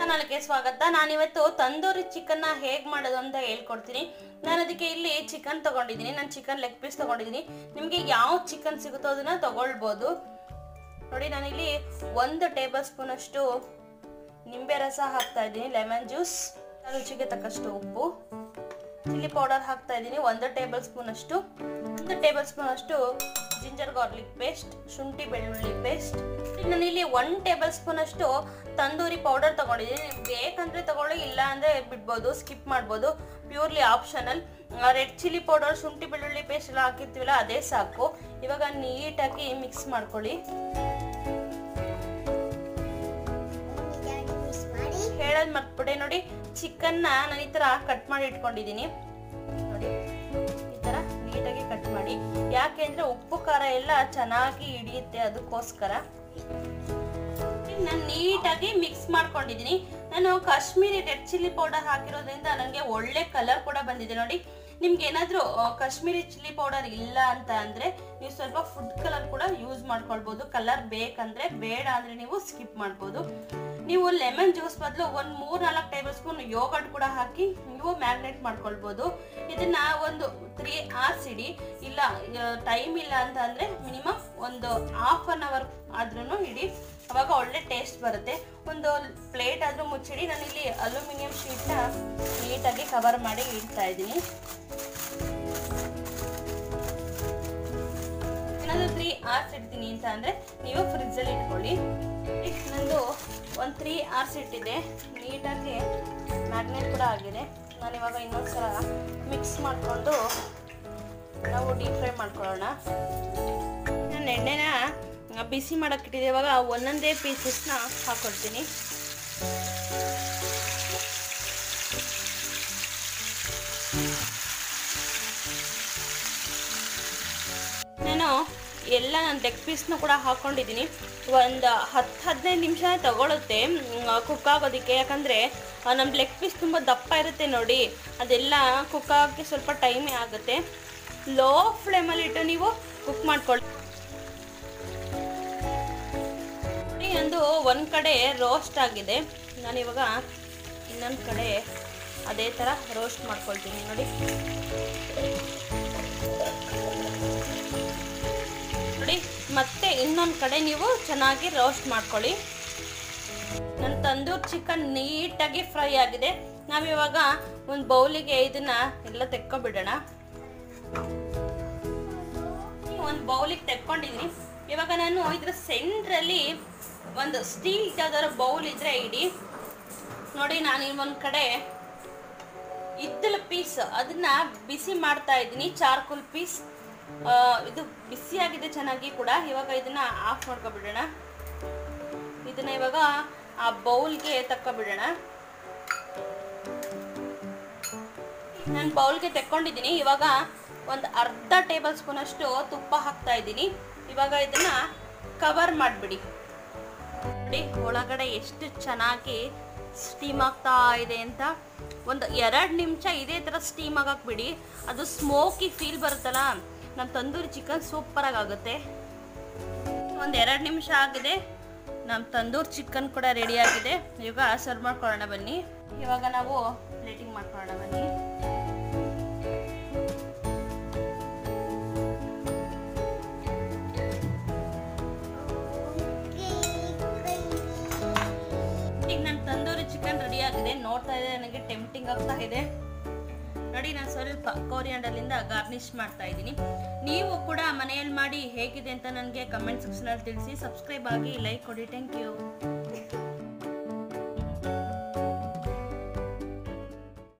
ಚಾನಲ್ಗೆ ಸ್ವಾಗತ ನಾನಿವತ್ತು ತಂದೂರಿ ಚಿಕನ್ನ ಹೇಗೆ ಮಾಡೋದು ಅಂತ ಹೇಳ್ಕೊಡ್ತೀನಿ ನಾನು ಅದಕ್ಕೆ ಇಲ್ಲಿ ಚಿಕನ್ ತಗೊಂಡಿದ್ದೀನಿ ನಾನು ಚಿಕನ್ ಲೆಗ್ ಪೀಸ್ ತಗೊಂಡಿದ್ದೀನಿ ನಿಮಗೆ ಯಾವ ಚಿಕನ್ ಸಿಗುತ್ತೋ ಅದನ್ನ ತಗೊಳ್ಬೋದು ನೋಡಿ ನಾನಿಲ್ಲಿ ಒಂದು ಟೇಬಲ್ ಸ್ಪೂನ್ ಅಷ್ಟು ನಿಂಬೆ ರಸ ಹಾಕ್ತಾ ಇದ್ದೀನಿ ಲೆಮನ್ ಜ್ಯೂಸ್ ರುಚಿಗೆ ತಕ್ಕಷ್ಟು ಉಪ್ಪು ಚಿಲ್ಲಿ ಪೌಡರ್ ಹಾಕ್ತಾ ಇದ್ದೀನಿ ಒಂದು ಟೇಬಲ್ ಸ್ಪೂನ್ ಅಷ್ಟು ಒಂದು ಟೇಬಲ್ ಸ್ಪೂನ್ ಅಷ್ಟು ಜಿಂಜರ್ ಗಾರ್ಲಿಕ್ ಪೇಸ್ಟ್ ಶುಂಠಿ ಬೆಳ್ಳುಳ್ಳಿ ಪೇಸ್ಟ್ ನಾನು ಇಲ್ಲಿ ಒನ್ ಟೇಬಲ್ ಸ್ಪೂನ್ ಅಷ್ಟು ತಂದೂರಿ ಪೌಡರ್ ತಗೊಂಡಿದ್ದೀನಿ ಬೇಕಂದ್ರೆ ತಗೊಳ್ಳಿ ಇಲ್ಲ ಅಂದ್ರೆ ಬಿಡ್ಬೋದು ಸ್ಕಿಪ್ ಮಾಡ್ಬೋದು purely optional red chilli powder ಶುಂಠಿ ಬೆಳ್ಳುಳ್ಳಿ ಪೇಸ್ಟ್ ಎಲ್ಲ ಹಾಕಿರ್ತೀವಲ್ಲ ಅದೇ ಸಾಕು ಇವಾಗ ನೀಟಾಗಿ ಮಿಕ್ಸ್ ಮಾಡ್ಕೊಳ್ಳಿ ಹೇಳೋದ್ ಮರ್ತ್ಬಿಟ್ಟೆ ನೋಡಿ ಚಿಕನ್ನ ನಾನು ಈ ತರ ಕಟ್ ಮಾಡಿ ಇಟ್ಕೊಂಡಿದ್ದೀನಿ ನೋಡಿ ಈ ತರ ನೀಟಾಗಿ ಕಟ್ ಮಾಡಿ ಯಾಕೆಂದ್ರೆ ಉಪ್ಪು ಖಾರ ಎಲ್ಲ ಚೆನ್ನಾಗಿ ಹಿಡಿಯುತ್ತೆ ಅದಕ್ಕೋಸ್ಕರ ನಾನು ನೀಟಾಗಿ ಮಿಕ್ಸ್ ಮಾಡ್ಕೊಂಡಿದ್ದೀನಿ ನಾನು ಕಾಶ್ಮೀರಿ ರೆಡ್ ಚಿಲ್ಲಿ ಪೌಡರ್ ಹಾಕಿರೋದ್ರಿಂದ ನನಗೆ ಒಳ್ಳೆ ಕಲರ್ ಕೂಡ ಬಂದಿದೆ ನೋಡಿ ನಿಮ್ಗೆ ಏನಾದರೂ ಕಾಶ್ಮೀರಿ ಚಿಲ್ಲಿ ಪೌಡರ್ ಇಲ್ಲ ಅಂತ ಅಂದ್ರೆ ನೀವು ಸ್ವಲ್ಪ ಫುಡ್ ಕಲರ್ ಕೂಡ ಯೂಸ್ ಮಾಡ್ಕೊಳ್ಬೋದು ಕಲರ್ ಬೇಕಂದ್ರೆ ಬೇಡ ಅಂದ್ರೆ ನೀವು ಸ್ಕಿಪ್ ಮಾಡ್ಬೋದು ನೀವು ಲೆಮನ್ ಜ್ಯೂಸ್ ಬದಲು ಒಂದು ಮೂರ್ ನಾಲ್ಕು ಟೇಬಲ್ ಸ್ಪೂನ್ ಯೋಗರ್ಟ್ ಕೂಡ ಹಾಕಿ ನೀವು ಮ್ಯಾಗ್ನೇಟ್ ಮಾಡ್ಕೊಳ್ಬೋದು ಇದನ್ನ ಒಂದು ತ್ರೀ ಅವರ್ಸ್ ಇಡಿ ಇಲ್ಲ ಟೈಮ್ ಇಲ್ಲ ಅಂತ ಅಂದ್ರೆ ಮಿನಿಮಮ್ ಒಂದು ಹಾಫ್ ಅನ್ ಅವರ್ ಆದ್ರೂ ಇಡಿ ಅವಾಗ ಒಳ್ಳೆ ಟೇಸ್ಟ್ ಬರುತ್ತೆ ಒಂದು ಪ್ಲೇಟ್ ಆದ್ರೂ ಮುಚ್ಚಿಡಿ ನಾನು ಇಲ್ಲಿ ಅಲ್ಯೂಮಿನಿಯಂ ಶೀಟ್ನ ನೀಟಾಗಿ ಕವರ್ ಮಾಡಿ ಇಡ್ತಾ ಇದ್ದೀನಿ ಏನಾದರೂ ತ್ರೀ ಅವರ್ಸ್ ಇಡ್ತೀನಿ ಅಂತ ಅಂದರೆ ನೀವು ಫ್ರಿಜ್ಜಲ್ಲಿ ಇಟ್ಕೊಳ್ಳಿ ನಂದು ಒಂದು ತ್ರೀ ಅವರ್ಸ್ ಇಟ್ಟಿದ್ದೆ ನೀಟಾಗಿ ಮ್ಯಾಗ್ನೆಟ್ ಕೂಡ ಆಗಿದೆ ನಾನು ಇವಾಗ ಇನ್ನೊಂದು ಸಲ ಮಿಕ್ಸ್ ಮಾಡಿಕೊಂಡು ನಾವು ಡೀಪ್ ಫ್ರೈ ಮಾಡ್ಕೊಳ್ಳೋಣ ನಾನು ಎಣ್ಣೆನ ಬಿಸಿ ಮಾಡೋಕೆ ಇಟ್ಟಿದ್ದೆ ಇವಾಗ ಒಂದೊಂದೇ ಪೀಸಸ್ನ ಹಾಕೊಳ್ತೀನಿ ನಾನು ಎಲ್ಲ ನಾನು ಲೆಗ್ ಪೀಸ್ನ ಕೂಡ ಹಾಕ್ಕೊಂಡಿದ್ದೀನಿ ಒಂದು ಹತ್ತು ಹದಿನೈದು ನಿಮಿಷ ತಗೊಳುತ್ತೆ ಕುಕ್ ಆಗೋದಕ್ಕೆ ಯಾಕಂದರೆ ನಮ್ಮ ಲೆಗ್ ಪೀಸ್ ತುಂಬ ದಪ್ಪ ಇರುತ್ತೆ ನೋಡಿ ಅದೆಲ್ಲ ಕುಕ್ ಆಗೋಕ್ಕೆ ಸ್ವಲ್ಪ ಟೈಮೇ ಆಗುತ್ತೆ ಲೋ ಫ್ಲೇಮಲ್ಲಿ ಇಟ್ಟು ನೀವು ಕುಕ್ ಮಾಡ್ಕೊಳ್ಳಿ ನೋಡಿ ಒಂದು ಒಂದು ಕಡೆ ರೋಸ್ಟ್ ಆಗಿದೆ ನಾನಿವಾಗ ಇನ್ನೊಂದು ಕಡೆ ಅದೇ ಥರ ರೋಸ್ಟ್ ಮಾಡ್ಕೊಳ್ತೀನಿ ನೋಡಿ ನೋಡಿ ಮತ್ತೆ ಇನ್ನೊಂದು ಕಡೆ ನೀವು ಚೆನ್ನಾಗಿ ರೋಸ್ಟ್ ಮಾಡ್ಕೊಳ್ಳಿ ನನ್ನ ತಂದೂರ್ ಚಿಕನ್ ನೀಟಾಗಿ ಫ್ರೈ ಆಗಿದೆ ನಾವಿವಾಗ ಒಂದು ಬೌಲಿಗೆ ಇದನ್ನ ಎಲ್ಲ ತೆಕ್ಕೊಬಿಡೋಣ ಒಂದು ಬೌಲಿಗೆ ತೆಕ್ಕೊಂಡಿದ್ದೀನಿ ಇವಾಗ ನಾನು ಇದ್ರ ಸೆಂಟ್ರಲ್ಲಿ ಒಂದು ಸ್ಟೀಲ್ ಯಾವ್ದಾದ್ರು ಬೌಲ್ ಇದ್ರೆ ಇಡಿ ನೋಡಿ ನಾನು ಒಂದು ಕಡೆ ಇದ್ದಲ ಪೀಸ್ ಅದನ್ನ ಬಿಸಿ ಮಾಡ್ತಾ ಇದ್ದೀನಿ ಚಾರ್ಕೋಲ್ ಪೀಸ್ ಇದು ಬಿಸಿಯಾಗಿದೆ ಚೆನ್ನಾಗಿ ಕೂಡ ಇವಾಗ ಇದನ್ನ ಆಫ್ ಮಾಡ್ಕೊಬಿಡೋಣ ಇದನ್ನ ಇವಾಗ ಆ ಬೌಲ್ಗೆ ತಕ್ಕೊಬಿಡೋಣ ನಾನು ಬೌಲ್ಗೆ ತೆಕ್ಕೊಂಡಿದ್ದೀನಿ ಇವಾಗ ಒಂದು ಅರ್ಧ ಟೇಬಲ್ ಸ್ಪೂನ್ ಅಷ್ಟು ತುಪ್ಪ ಹಾಕ್ತಾ ಇದ್ದೀನಿ ಇವಾಗ ಇದನ್ನ ಕವರ್ ಮಾಡಿಬಿಡಿ ನೋಡಿ ಒಳಗಡೆ ಎಷ್ಟು ಚೆನ್ನಾಗಿ ಸ್ಟೀಮ್ ಆಗ್ತಾ ಇದೆ ಅಂತ ಒಂದು ಎರಡು ನಿಮಿಷ ಇದೇ ಥರ ಸ್ಟೀಮ್ ಆಗಕ್ಕೆ ಬಿಡಿ ಅದು ಸ್ಮೋಕಿ ಫೀಲ್ ಬರುತ್ತಲ್ಲ ನಮ್ಮ ತಂದೂರಿ ಚಿಕನ್ ಸೂಪರಾಗಿ ಆಗುತ್ತೆ ಒಂದು ಎರಡು ನಿಮಿಷ ಆಗಿದೆ ನಮ್ಮ ತಂದೂರಿ ಚಿಕನ್ ಕೂಡ ರೆಡಿ ಆಗಿದೆ ಇವಾಗ ಸರ್ವ್ ಮಾಡ್ಕೊಳ್ಳೋಣ ಬನ್ನಿ ಇವಾಗ ನಾವು ಪ್ಲೇಟಿಂಗ್ ಮಾಡ್ಕೊಳ್ಳೋಣ ಬನ್ನಿ ಈಗ ನನ್ನ ತಂದೂರಿ ಚಿಕನ್ ರೆಡಿ ಆಗಿದೆ ನೋಡ್ತಾ ಇದೆ ನನಗೆ ಟೆಂಪ್ಟಿಂಗ್ ಆಗ್ತಾ ಇದೆ ನೋಡಿ ನಾನು ಸ್ವಲ್ಪ ಕೋರಿಯಾಂಡಲಿಂದ ಗಾರ್ನಿಶ್ ಮಾಡ್ತಾ ಇದ್ದೀನಿ ನೀವು ಕೂಡ ಮನೆಯಲ್ಲಿ ಮಾಡಿ ಹೇಗಿದೆ ಅಂತ ನನಗೆ ಕಮೆಂಟ್ ಸೆಕ್ಷನಲ್ಲಿ ತಿಳಿಸಿ ಸಬ್ಸ್ಕ್ರೈಬ್ ಆಗಿ ಲೈಕ್ ಕೊಡಿ ಥ್ಯಾಂಕ್ ಯು